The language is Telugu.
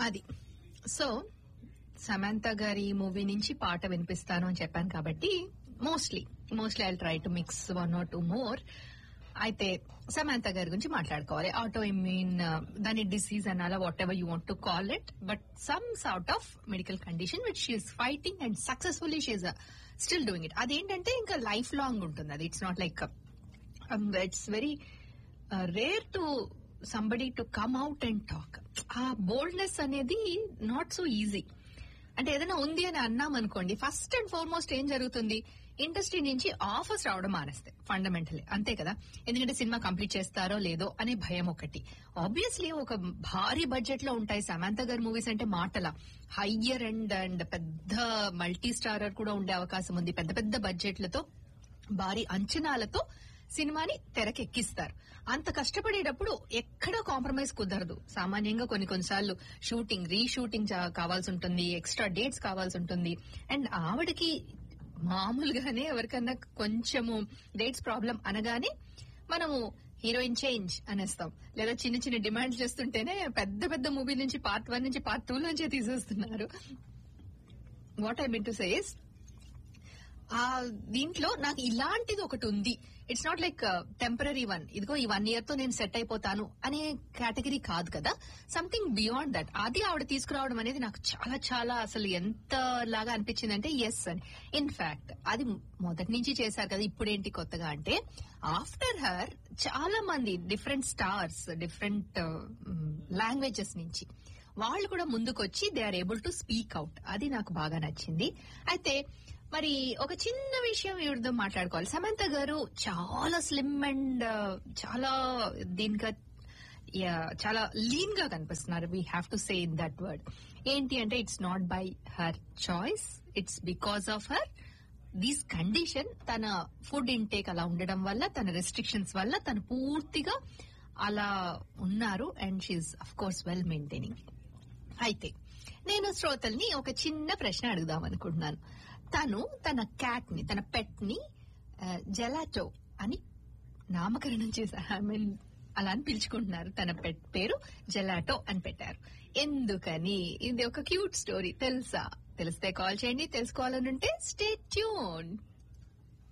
అది సో సమంత గారి మూవీ నుంచి పాట వినిపిస్తాను అని చెప్పాను కాబట్టి mostly mostly I try to mix one or two more అయితే సమంత గారి గురించి మాట్లాడుకోవాలి ఆటో ఇమ్యూన్ దాని డిసీజ్ అనాలా whatever you want to call it but some sort of medical condition which she's fighting and successfully she's still doing it అదేంటంటే ఇంకా లైఫ్ లాంగ్ ఉంటుంది అది it's not like it's very rare to somebody to come out and talk uh boldness అనేది నాట్ సో ఈజీ అంటే ఏదైనా ఉంది అని అన్నాం అనుకోండి ఫస్ట్ అండ్ ఫార్మోస్ట్ ఏం జరుగుతుంది ఇండస్ట్రీ నుంచి ఆఫర్స్ రావడం మానేస్తాయి ఫండమెంటలీ అంతే కదా ఎందుకంటే సినిమా కంప్లీట్ చేస్తారో లేదో అనే భయం ఒకటి ఆబ్వియస్లీ ఒక భారీ బడ్జెట్ లో ఉంటాయి సమాంత గారి మూవీస్ అంటే మాటల హయ్యర్ అండ్ అండ్ పెద్ద మల్టీ స్టారర్ కూడా ఉండే అవకాశం ఉంది పెద్ద పెద్ద బడ్జెట్లతో భారీ అంచనాలతో సినిమాని తెరకెక్కిస్తారు అంత కష్టపడేటప్పుడు ఎక్కడ కాంప్రమైజ్ కుదరదు సామాన్యంగా కొన్ని కొన్నిసార్లు షూటింగ్ రీషూటింగ్ కావాల్సి ఉంటుంది ఎక్స్ట్రా డేట్స్ కావాల్సి ఉంటుంది అండ్ ఆవిడకి మామూలుగానే ఎవరికన్నా కొంచెము డేట్స్ ప్రాబ్లం అనగానే మనము హీరోయిన్ చేంజ్ అనేస్తాం లేదా చిన్న చిన్న డిమాండ్స్ చేస్తుంటేనే పెద్ద పెద్ద మూవీ నుంచి పార్ట్ వన్ నుంచి పార్ట్ టూ నుంచే తీసేస్తున్నారు what I mean to says uh దీంట్లో నాకు ఇలాంటిది ఒకటి ఉంది it's not like temporary one ఇదిగో ఈ వన్ ఇయర్ తో నేను సెట్ అయిపోతాను అనే కేటగిరీ కాదు కదా సంథింగ్ బియాండ్ దట్ అది ఆవిడ తీసుకురావడం అనేది నాకు చాలా చాలా అసలు ఎంత లాగా అనిపించింది అంటే ఎస్ అని ఇన్ఫాక్ట్ అది మొదటి నుంచి చేశారు కదా ఇప్పుడేంటి కొత్తగా అంటే ఆఫ్టర్ హర్ చాలా మంది డిఫరెంట్ స్టార్స్ డిఫరెంట్ లాంగ్వేజెస్ నుంచి వాళ్ళు కూడా ముందుకొచ్చి they are able to speak out అది నాకు బాగా నచ్చింది అయితే మరి ఒక చిన్న విషయం వీడితో మాట్లాడుకోవాలి సమంత గారు చాలా స్లిమ్ అండ్ చాలా దీనిగా చాలా లీన్ గా కనిపిస్తున్నారు we have to say in that word ఏంటి అంటే it's not by her choice it's because of her these condition తన ఫుడ్ ఇంటేక్ అలా ఉండడం వల్ల తన రెస్ట్రిక్షన్స్ వల్ల తను పూర్తిగా అలా ఉన్నారు and she's of course well maintaining అయితే నేను శ్రోతల్ని ఒక చిన్న ప్రశ్న అడుగుదాం అనుకుంటున్నాను తను తన క్యాట్ ని తన పెట్ ని జెలాటో అని నామకరణం చేశారు ఐ మీన్ అలా అని పిలుచుకుంటున్నారు తన పెట్ పేరు జెలాటో అని పెట్టారు ఎందుకని ఇది ఒక క్యూట్ స్టోరీ తెలుసా తెలిస్తే కాల్ చేయండి తెలుసుకోవాలనుంటే స్టే ట్యూన్